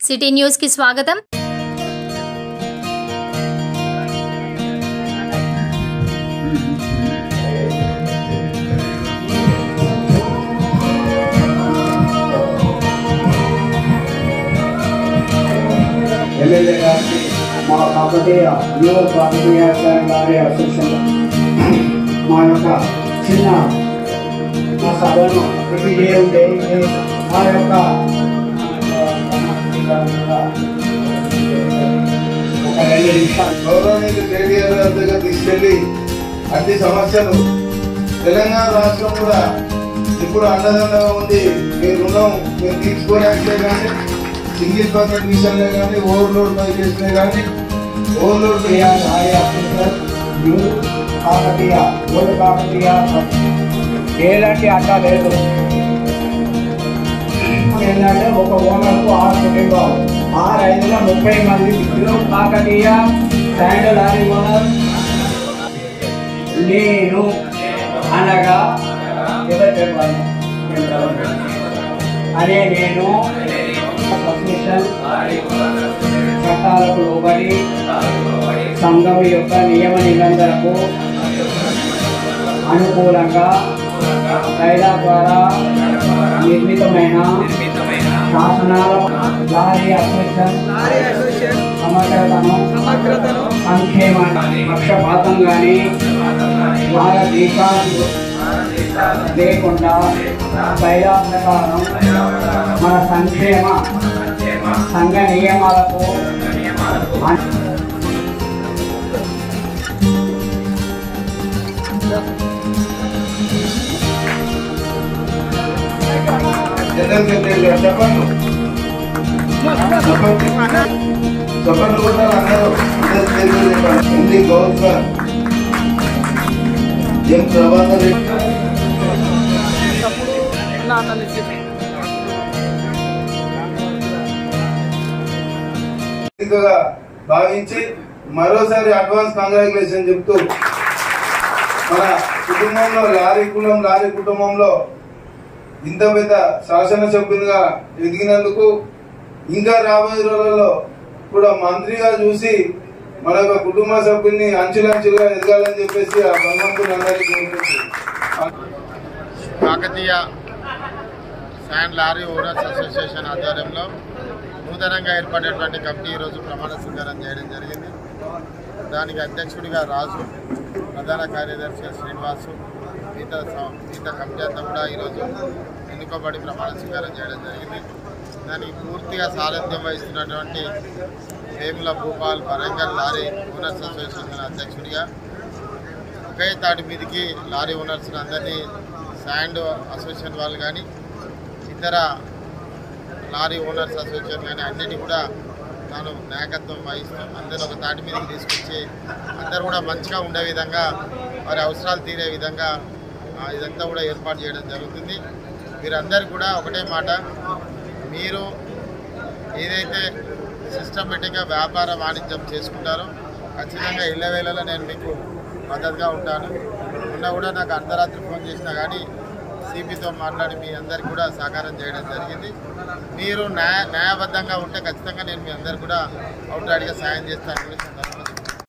City news కి స్వాగతం MLA గారికి మా కాకతీయ యువ కాకతీయ గారి అసోసియేషన్ మా యొక్క చిన్న మా సభను రిపీట్ ఉంటే మా యొక్క ఒక రెండు నిమిషాలు గౌరవనీయులు కేటీఆర్ గారి దగ్గర తీసుకెళ్లి అన్ని సమస్యలు తెలంగాణ రాష్ట్రం కూడా ఇప్పుడు అండదండగా ఉంది మీ రుణం మీరు తీసుకోలేకపోతే కానీ సింగిల్ పర్సెంట్ విషయంలో కానీ ఓవర్లోడ్ మైగ్రేషన్లే కానీ ఓవర్లోడ్ కాకతీయ గారి association new Kakatiya old Kakatiya ఎలాంటి అడ్డా లేదు ఏంటంటే ఒక ఓనర్కు ఆరు కుటుంబాలు ఆరు ఐదుల ముప్పై మంది new Kakatiya sand lorry owner నేను అనగా ఎవరి పేరు వాళ్ళు? అనే నేను అసోసియేషన్ చట్టాలకు లోబడి సంఘం యొక్క నియమ నిబంధనలకు అనుకూలంగా కాయిదా ద్వారా నిర్మితమైన శాసనాల లారీ అసోసియేషన్ సమగ్రతను సంక్షేమాన్ని పక్షపాతం కానీ భారతదేశాలు లేకుండా కాయిదా ప్రకారం మన సంక్షేమ సంఘ నియమాలకు అను- జనరల్ సెక్రటరీ గారు చెప్పండి చెప్పండి చెప్పండి కూడా అందరూ అందరూ తెలుగు చెప్పండి MD Gaurav sir M Prabhakar Reddy వేదికగా భావించి మరోసారి అడ్వాన్స్ కంగ్రాచులేషన్ చెప్తూ మన కుటుంబంలో లారీ కులం లారీ కుటుంబంలో ఇంత పెద్ద శాసనసభ్యులుగా ఎదిగినందుకు ఇంకా రాబోయే రోజులలో కూడా మంత్రిగా చూసి మన యొక్క కుటుంబ సభ్యుల్ని అంచులంచులుగా ఎదగాలని చెప్పేసి ఆ భగవంతుని అందరికీ కోరుకుంటున్నాను. Kakatiya sand lorry owners association ఆధ్వర్యంలో నూతనంగా ఏర్పడేటువంటి కమిటీ ఈరోజు ప్రమాణ స్వీకారం చేయడం జరిగింది దానికి అధ్యక్షుడిగా రాజు ప్రధాన కార్యదర్శి శ్రీనివాసు మిగతా స- మిగతా కమిటీ అంతా కూడా ఈరోజు ఎన్నుకోబడి ప్రమాణ స్వీకారం చేయడం జరిగింది దానికి పూర్తిగా సారథ్యం వహిస్తున్నటువంటి Vemula Bhupal Warangal lorry owners association అధ్యక్షుడిగా ఒకే తాటి మీదకి లారీ ఓనర్స్ అందరినీ శాండ్ అసోసియేషన్ వాళ్ళు కానీ ఇతర లారీ ఓనర్స్ అసోసియేషన్ కానీ అన్నిటి కూడా తాను నాయకత్వం వహిస్తూ అందరూ ఒక తాటి మీదకి తీసుకొచ్చి అందరూ కూడా మంచిగా ఉండే విధంగా వారి అవసరాలు తీరే విధంగా ఆ, ఇదంతా కూడా ఏర్పాటు చేయడం జరుగుతుంది మీరందరూ కూడా ఒకటే మాట మీరు ఏదైతే సిస్టమేటిక్గా వ్యాపార వాణిజ్యం చేసుకుంటారో ఖచ్చితంగా ఇళ్ళవేళలో నేను మీకు మద్దతుగా ఉంటాను మొన్న కూడా నాకు అర్ధరాత్రి ఫోన్ చేసినా కానీ సిపితో మాట్లాడి మీ అందరికి కూడా సహకారం చేయడం జరిగింది మీరు న్యాయ న్యాయబద్ధంగా ఉంటే ఖచ్చితంగా నేను మీ అందరికి కూడా అవుట్రాడిగా సాయం చేస్తాను